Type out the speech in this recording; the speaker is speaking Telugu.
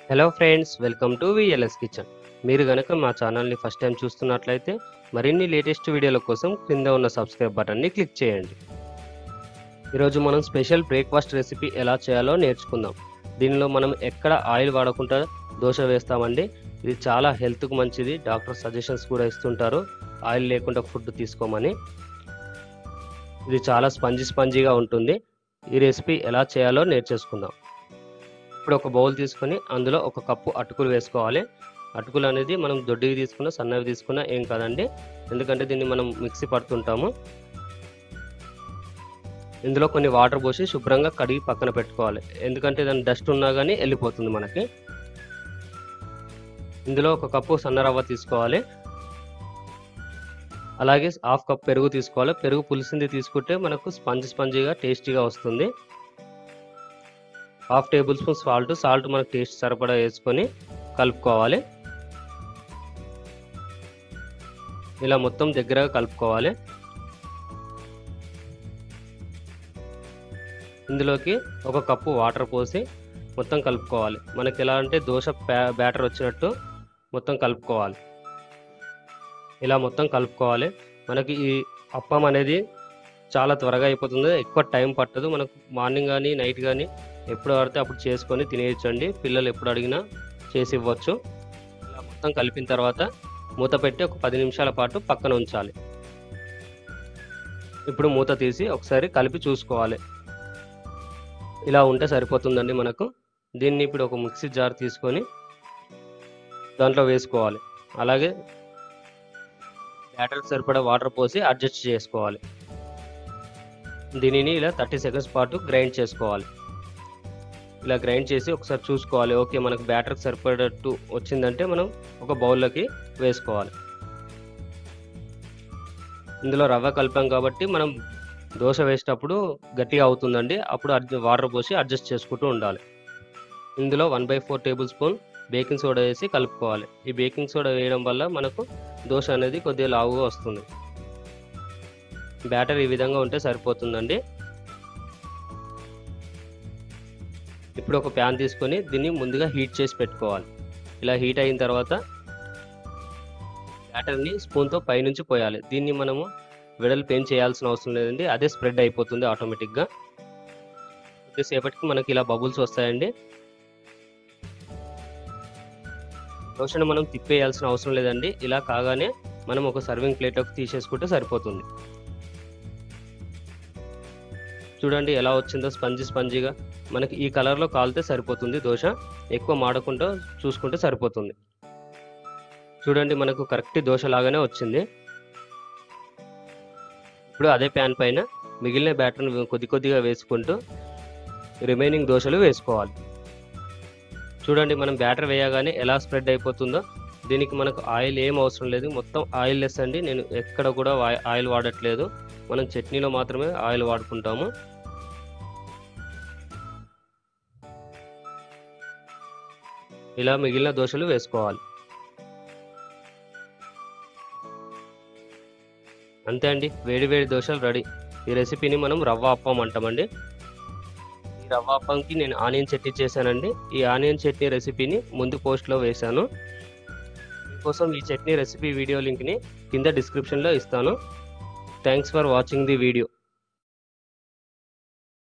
hello friends welcome to VLS kitchen మీరు గనక మా ఛానల్ని ఫస్ట్ టైం చూస్తున్నట్లయితే మరిన్ని లేటెస్ట్ వీడియోల కోసం క్రింద ఉన్న సబ్స్క్రైబ్ బటన్ని క్లిక్ చేయండి ఈరోజు మనం స్పెషల్ బ్రేక్ఫాస్ట్ రెసిపీ ఎలా చేయాలో నేర్చుకుందాం దీనిలో మనం ఎక్కడ ఆయిల్ వాడకుండా దోశ వేస్తామండి ఇది చాలా హెల్త్కు మంచిది డాక్టర్ సజెషన్స్ కూడా ఇస్తుంటారు ఆయిల్ లేకుండా ఫుడ్ తీసుకోమని ఇది చాలా స్పంజీ స్పంజీగా ఉంటుంది ఈ రెసిపీ ఎలా చేయాలో నేర్చేసుకుందాం ఇప్పుడు ఒక బౌల్ తీసుకొని అందులో ఒక కప్పు అటుకులు వేసుకోవాలి అటుకులు అనేది మనం దొడ్డివి తీసుకున్నా సన్నవి తీసుకున్నా ఏం కాదండి ఎందుకంటే దీన్ని మనం మిక్సీ పడుతుంటాము ఇందులో కొన్ని వాటర్ పోసి శుభ్రంగా కడిగి పక్కన పెట్టుకోవాలి ఎందుకంటే దాని డస్ట్ ఉన్నా కానీ వెళ్ళిపోతుంది మనకి ఇందులో ఒక కప్పు సన్న రవ్వ తీసుకోవాలి అలాగే హాఫ్ కప్ పెరుగు తీసుకోవాలి పెరుగు పులిసింది తీసుకుంటే మనకు స్పంజ్ స్పంజీగా టేస్టీగా వస్తుంది half table spoon salt మనకు టేస్ట్ సరిపడా వేసుకొని కలుపుకోవాలి ఇలా మొత్తం దగ్గరగా కలుపుకోవాలి ఇందులోకి ఒక కప్పు వాటర్ పోసి మొత్తం కలుపుకోవాలి మనకి ఎలా అంటే దోశ బ్యాటర్ వచ్చినట్టు మొత్తం కలుపుకోవాలి ఇలా మొత్తం కలుపుకోవాలి మనకి ఈ అప్పం అనేది చాలా త్వరగా అయిపోతుంది ఎక్కువ టైం పట్టదు మనకు మార్నింగ్ కానీ నైట్ కానీ ఎప్పుడు పడితే అప్పుడు చేసుకొని తినేయచ్చండి పిల్లలు ఎప్పుడు అడిగినా చేసి ఇవ్వచ్చు ఇలా మొత్తం కలిపిన తర్వాత మూత పెట్టి ఒక పది నిమిషాల పాటు పక్కన ఉంచాలి ఇప్పుడు మూత తీసి ఒకసారి కలిపి చూసుకోవాలి ఇలా ఉంటే సరిపోతుందండి మనకు దీన్ని ఇప్పుడు ఒక మిక్సీ జార్ తీసుకొని దాంట్లో వేసుకోవాలి అలాగే బ్యాటర్కి సరిపడా వాటర్ పోసి అడ్జస్ట్ చేసుకోవాలి దీనిని ఇలా థర్టీ సెకండ్స్ పాటు గ్రైండ్ చేసుకోవాలి ఇలా గ్రైండ్ చేసి ఒకసారి చూసుకోవాలి ఓకే మనకు బ్యాటర్కి సరిపడట్టు వచ్చిందంటే మనం ఒక బౌల్లోకి వేసుకోవాలి ఇందులో రవ్వ కలిపాం కాబట్టి మనం దోశ వేసేటప్పుడు గట్టిగా అవుతుందండి అప్పుడు వాటర్ పోసి అడ్జస్ట్ చేసుకుంటూ ఉండాలి ఇందులో one by four tablespoon baking soda వేసి కలుపుకోవాలి ఈ బేకింగ్ సోడా వేయడం వల్ల మనకు దోశ అనేది కొద్దిగా లావుగా వస్తుంది బ్యాటర్ ఈ విధంగా ఉంటే సరిపోతుందండి ఇప్పుడు ఒక ప్యాన్ తీసుకొని దీన్ని ముందుగా హీట్ చేసి పెట్టుకోవాలి ఇలా హీట్ అయిన తర్వాత బ్యాటర్ని స్పూన్తో పైనుంచి పోయాలి దీన్ని మనము వెడల్పు ఏం చేయాల్సిన అవసరం లేదండి అదే స్ప్రెడ్ అయిపోతుంది ఆటోమేటిక్గా కొద్దిసేపటికి మనకి ఇలా బబుల్స్ వస్తాయండి దోశను మనం తిప్పేయాల్సిన అవసరం లేదండి ఇలా కాగానే మనం ఒక సర్వింగ్ ప్లేట్లోకి తీసేసుకుంటే సరిపోతుంది చూడండి ఎలా వచ్చిందో స్పంజీ స్పంజీగా మనకి ఈ కలర్లో కాలితే సరిపోతుంది దోశ ఎక్కువ మాడకుండా చూసుకుంటే సరిపోతుంది చూడండి మనకు కరెక్ట్ దోశ లాగానే వచ్చింది ఇప్పుడు అదే ప్యాన్ పైన మిగిలిన బ్యాటర్ని కొద్ది కొద్దిగా వేసుకుంటూ రిమైనింగ్ దోశలు వేసుకోవాలి చూడండి మనం బ్యాటర్ వేయగానే ఎలా స్ప్రెడ్ అయిపోతుందో దీనికి మనకు ఆయిల్ ఏం అవసరం లేదు మొత్తం ఆయిల్ లెస్ అండి నేను ఎక్కడ కూడా ఆయిల్ వాడట్లేదు మనం చట్నీలో మాత్రమే ఆయిల్ వాడుకుంటాము ఇలా మిగిలిన దోశలు వేసుకోవాలి అంతే అండి వేడి వేడి దోశలు రెడీ ఈ రెసిపీని మనం రవ్వ అప్పం అంటామండి ఈ రవ్వ అప్పంకి నేను ఆనియన్ చట్నీ చేశానండి ఈ ఆనియన్ చట్నీ రెసిపీని ముందు పోస్ట్లో వేశాను మీకోసం ఈ చట్నీ రెసిపీ వీడియో లింక్ని కింద డిస్క్రిప్షన్లో ఇస్తాను thanks for watching the video